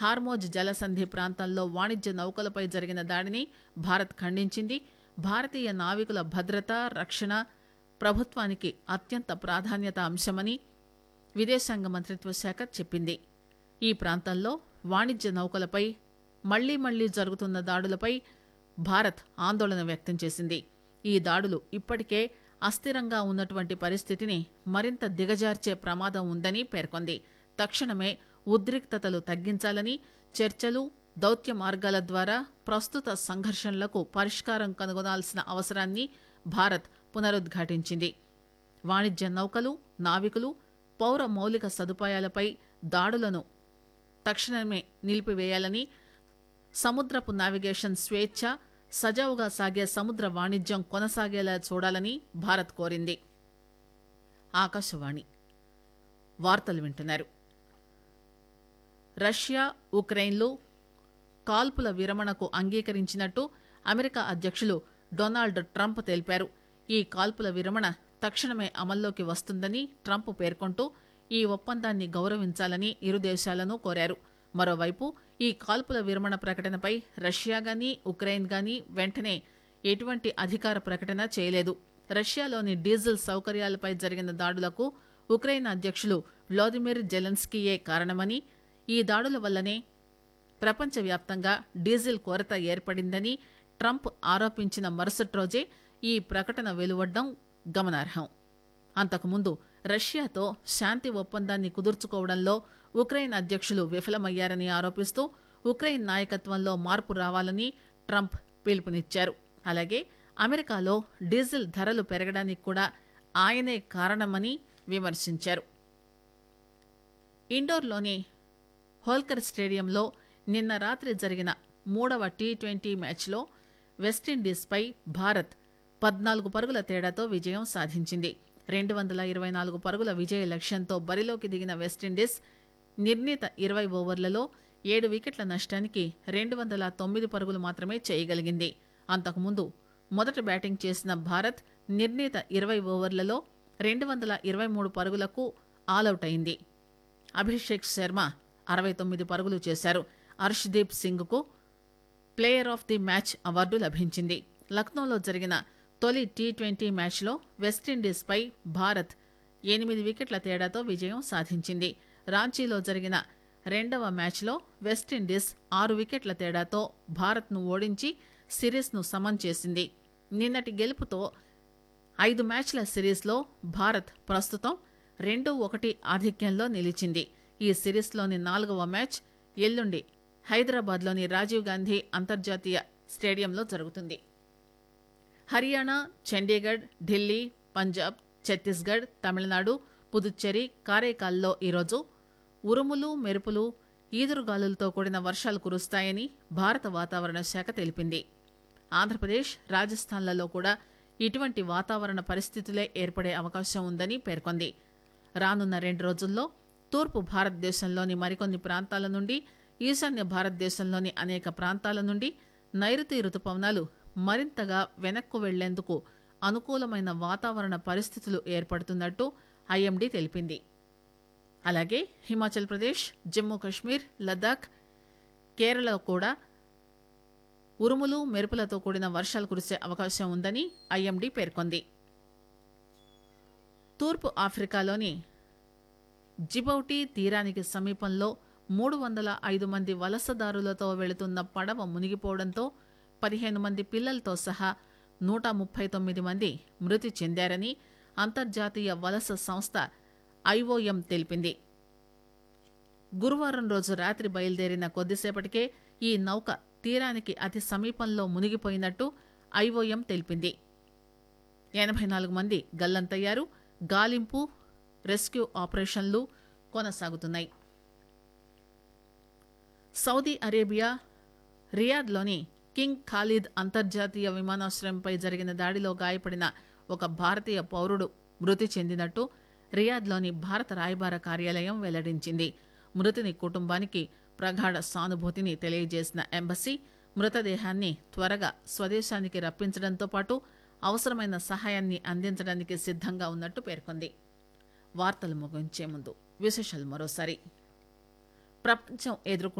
Hormuz జలసంధి ప్రాంతంలో వాణిజ్య నౌకలపై జరిగిన దాడిని భారత్ ఖండించింది భారతీయ నావికుల భద్రత రక్షణ ప్రభుత్వానికి అత్యంత ప్రాధాన్యత అంశమని విదేశాంగ మంత్రిత్వ శాఖ చెప్పింది ఈ ప్రాంతంలో వాణిజ్య నౌకలపై మళ్లీ మళ్లీ జరుగుతున్న దాడులపై భారత్ ఆందోళన వ్యక్తం చేసింది ఈ దాడులు ఇప్పటికే అస్థిరంగా ఉన్నటువంటి పరిస్థితిని మరింత దిగజార్చే ప్రమాదం ఉందని పేర్కొంది తక్షణమే ఉద్రిక్తతలు తగ్గించాలని చర్చలు దౌత్య మార్గాల ద్వారా ప్రస్తుత సంఘర్షణలకు పరిష్కారం కనుగొనాల్సిన అవసరాన్ని భారత్ పునరుద్ఘాటించింది వాణిజ్య నౌకలు నావికులు పౌర మౌలిక సదుపాయాలపై దాడులను తక్షణమే నిలిపివేయాలని సముద్రపు నావిగేషన్ స్వేచ్ఛ సజావుగా సాగే సముద్ర వాణిజ్యం కొనసాగేలా చూడాలని భారత్ కోరింది ఆకాశవాణి వార్తలు వింటున్నారు రష్యా ఉక్రెయిన్లు కాల్పుల విరమణకు అంగీకరించినట్టు అమెరికా అధ్యక్షులు డొనాల్డ్ ట్రంప్ తెలిపారు ఈ కాల్పుల విరమణ తక్షణమే అమల్లోకి వస్తుందని ట్రంప్ పేర్కొంటూ ఈ ఒప్పందాన్ని గౌరవించాలని ఇరు దేశాలను కోరారు మరోవైపు ఈ కాల్పుల విరమణ ప్రకటనపై రష్యా గాని ఉక్రెయిన్ గాని వెంటనే ఎటువంటి అధికార ప్రకటన చేయలేదు రష్యాలోని డీజిల్ సౌకర్యాలపై జరిగిన దాడులకు ఉక్రెయిన్ అధ్యక్షులు వ్లాదిమిర్ జెలెన్స్కీయే కారణమని ఈ దాడుల వల్లనే ప్రపంచవ్యాప్తంగా డీజిల్ కొరత ఏర్పడిందని ట్రంప్ ఆరోపించిన మరుసటి రోజే ఈ ప్రకటన వెలువడ్డం గమనార్హం అంతకుముందు రష్యాతో శాంతి ఒప్పందాన్ని కుదుర్చుకోవడంలో ఉక్రెయిన్ అధ్యక్షులు విఫలమయ్యారని ఆరోపిస్తూ ఉక్రెయిన్ నాయకత్వంలో మార్పు రావాలని ట్రంప్ పిలుపునిచ్చారు అలాగే అమెరికాలో డీజిల్ ధరలు పెరగడానికి కూడా ఆయనే కారణమని విమర్శించారు ఇండోర్లోని హోల్కర్ స్టేడియంలో నిన్న రాత్రి జరిగిన మూడవ టీ ట్వంటీ మ్యాచ్లో వెస్టిండీస్పై భారత్ పద్నాలుగు పరుగుల తేడాతో విజయం సాధించింది రెండు వందల ఇరవై నాలుగు పరుగుల విజయ లక్ష్యంతో బరిలోకి దిగిన వెస్టిండీస్ నిర్ణీత ఇరవై ఓవర్లలో ఏడు వికెట్ల నష్టానికి రెండు వందల తొమ్మిది పరుగులు మాత్రమే చేయగలిగింది అంతకుముందు మొదట బ్యాటింగ్ చేసిన భారత్ నిర్ణీత ఇరవై ఓవర్లలో రెండు వందల ఇరవై మూడు పరుగులకు ఆలౌట్ అయింది అభిషేక్ శర్మ అరవై తొమ్మిది పరుగులు చేశారు హర్షదీప్ సింగ్కు player of the match award లభించింది లక్నోలో జరిగిన తొలి టీ ట్వంటీ మ్యాచ్లో వెస్టిండీస్పై భారత్ ఎనిమిది వికెట్ల తేడాతో విజయం సాధించింది రాంచీలో జరిగిన రెండవ మ్యాచ్లో వెస్టిండీస్ ఆరు వికెట్ల తేడాతో భారత్ను ఓడించి సిరీస్ను సమన్ చేసింది నిన్నటి గెలుపుతో ఐదు మ్యాచ్ల సిరీస్లో భారత్ ప్రస్తుతం రెండు ఒకటి ఆధిక్యంలో నిలిచింది ఈ సిరీస్లోని నాలుగవ మ్యాచ్ ఎల్లుండి హైదరాబాద్లోని రాజీవ్ గాంధీ అంతర్జాతీయ స్టేడియంలో జరుగుతుంది హర్యానా చండీగఢ్ ఢిల్లీ పంజాబ్ ఛత్తీస్గఢ్ తమిళనాడు పుదుచ్చేరి కారైకాల్లో ఈరోజు ఉరుములు మెరుపులు ఈదురుగాలులతో కూడిన వర్షాలు కురుస్తాయని భారత వాతావరణ శాఖ తెలిపింది ఆంధ్రప్రదేశ్ రాజస్థాన్లలో కూడా ఇటువంటి వాతావరణ పరిస్థితులే ఏర్పడే అవకాశం ఉందని పేర్కొంది రానున్న రెండు రోజుల్లో తూర్పు భారతదేశంలోని మరికొన్ని ప్రాంతాల నుండి ఈశాన్య భారతదేశంలోని అనేక ప్రాంతాల నుండి నైరుతి రుతుపవనాలు మరింతగా వెనక్కు వెళ్లేందుకు అనుకూలమైన వాతావరణ పరిస్థితులు ఏర్పడుతున్నట్టు ఐఎండీ తెలిపింది అలాగే హిమాచల్ ప్రదేశ్ జమ్మూ కాశ్మీర్ లద్దాఖ్ కేరళ కూడా ఉరుములు మెరుపులతో కూడిన వర్షాలు కురిసే అవకాశం ఉందని ఐఎండీ పేర్కొంది తూర్పు ఆఫ్రికాలోని జిబౌటి తీరానికి సమీపంలో మూడు వందల ఐదు మంది వలసదారులతో వెళుతున్న పడవ మునిగిపోవడంతో పదిహేను మంది పిల్లలతో సహా నూట ముప్పై తొమ్మిది మంది మృతి చెందారని అంతర్జాతీయ వలస సంస్థ ఐఓఎం తెలిపింది గురువారం రోజు రాత్రి బయలుదేరిన కొద్దిసేపటికే ఈ నౌక తీరానికి అతి సమీపంలో మునిగిపోయినట్టు ఐఓఎం తెలిపింది ఎనభై నాలుగు మంది గల్లంతయ్యారు గాలింపు రెస్క్యూ ఆపరేషన్లు కొనసాగుతున్నాయి సౌదీ అరేబియా రియాద్లోని కింగ్ ఖాలిద్ అంతర్జాతీయ విమానాశ్రయంపై జరిగిన దాడిలో గాయపడిన ఒక భారతీయ పౌరుడు మృతి చెందినట్టు రియాద్లోని భారత రాయబార కార్యాలయం వెల్లడించింది మృతుని కుటుంబానికి ప్రగాఢ సానుభూతిని తెలియజేసిన ఎంబసీ మృతదేహాన్ని త్వరగా స్వదేశానికి రప్పించడంతో పాటు అవసరమైన సహాయాన్ని అందించడానికి సిద్ధంగా ఉన్నట్టు పేర్కొంది వార్తలు ముగించే ముందు విశేషాలు మరోసారి ప్రపంచం ఎదుర్కొంటున్న